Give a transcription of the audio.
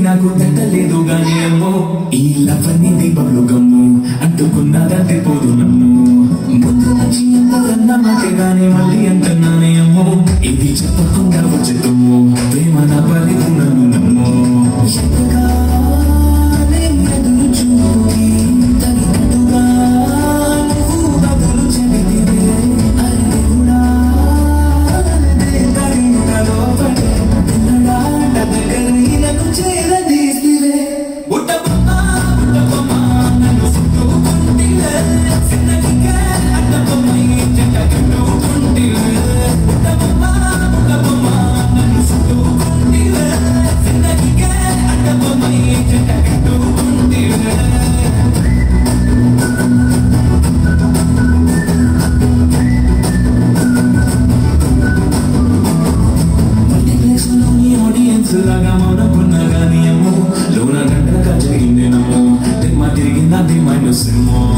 నాకు తట్టలేదు గాని అమ్మో ఈ లవని దీపంలో గమ్ము అంటుకున్నదంటే పోదు నమ్ము ముందు నుంచి ఎంతకన్నా మాటే గాని మళ్ళీ అంటున్నానే అమ్మో ఇది చెప్పకుండా వచ్చే తుమ్ము ప్రేమ నా పని నన్ను నమ్ము ఎంతగానే ఎదురు చూపుకి తగినట్టుగా నువ్వు బదులు చెబితివే అది కూడా మల్టీప్లెక్స్లోని ఆడియన్స్ లాగా మౌనకున్నా గానీ అమ్మో లోన గంటగా జరిగిందేనమ్మో దిమ్మ తిరిగిందా ది మైండ్ సినిమా